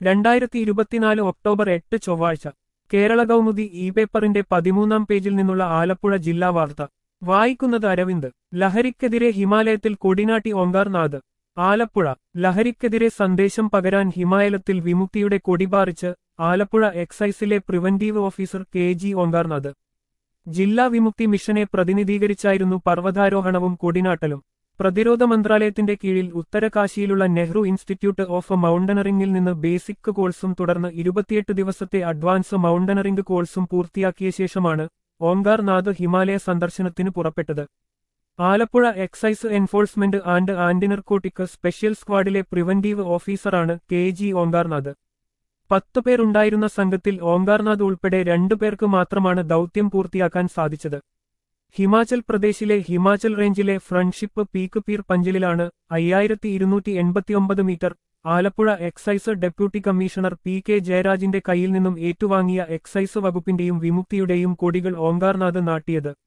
രണ്ടായിരത്തി ഇരുപത്തിനാല് ഒക്ടോബർ എട്ട് ചൊവ്വാഴ്ച കേരള കൗമുദി ഇ പേപ്പറിന്റെ പതിമൂന്നാം പേജിൽ നിന്നുള്ള ആലപ്പുഴ ജില്ലാ വാർത്ത വായിക്കുന്നത് അരവിന്ദ് ലഹരിക്കെതിരെ ഹിമാലയത്തിൽ കൊടിനാട്ടി ഓങ്കാർനാഥ് ആലപ്പുഴ ലഹരിക്കെതിരെ സന്ദേശം പകരാൻ ഹിമാലയത്തിൽ വിമുക്തിയുടെ കൊടിപാറിച്ച് ആലപ്പുഴ എക്സൈസിലെ preventive officer K G Onkarnath ജില്ലാ വിമുക്തി മിഷനെ പ്രതിനിധീകരിച്ചായിരുന്നു പർവ്വതാരോഹണവും കൊടിനാട്ടലും പ്രതിരോധ മന്ത്രാലയത്തിന്റെ കീഴിൽ ഉത്തരകാശിയിലുള്ള നെഹ്റു ഇൻസ്റ്റിറ്റ്യൂട്ട് ഓഫ് മൗണ്ടനറിംഗിൽ നിന്ന് ബേസിക് കോഴ്സും തുടർന്ന് ഇരുപത്തിയെട്ട് ദിവസത്തെ അഡ്വാൻസ് മൗണ്ടനറിംഗ് കോഴ്സും പൂർത്തിയാക്കിയ ശേഷമാണ് ഓങ്കാർനാഥ് ഹിമാലയ സന്ദർശനത്തിന് പുറപ്പെട്ടത് Alappuzha excise enforcement and anti narcotic special സ്ക്വാഡിലെ പ്രിവന്റീവ് ഓഫീസറാണ് കെ ജി ഓങ്കാർനാഥ് പത്തു പേരുണ്ടായിരുന്ന സംഘത്തിൽ ഓങ്കാർനാഥ് ഉൾപ്പെടെ രണ്ടുപേർക്ക് മാത്രമാണ് ദൗത്യം പൂർത്തിയാക്കാൻ സാധിച്ചത് ഹിമാചൽ പ്രദേശിലെ ഹിമാചൽ റേഞ്ചിലെ ഫ്രണ്ട്ഷിപ്പ് പീക്ക് പീർ പഞ്ചലിലാണ് അയ്യായിരത്തി ഇരുന്നൂറ്റി എൺപത്തിയൊമ്പത് metre Alappuzha excise deputy commissioner P K ജയരാജിന്റെ കയ്യിൽ നിന്നും ഏറ്റുവാങ്ങിയ എക്സൈസ് വകുപ്പിന്റെയും വിമുക്തിയുടെയും കൊടികൾ ഓങ്കാർനാഥ് നാട്ടിയത്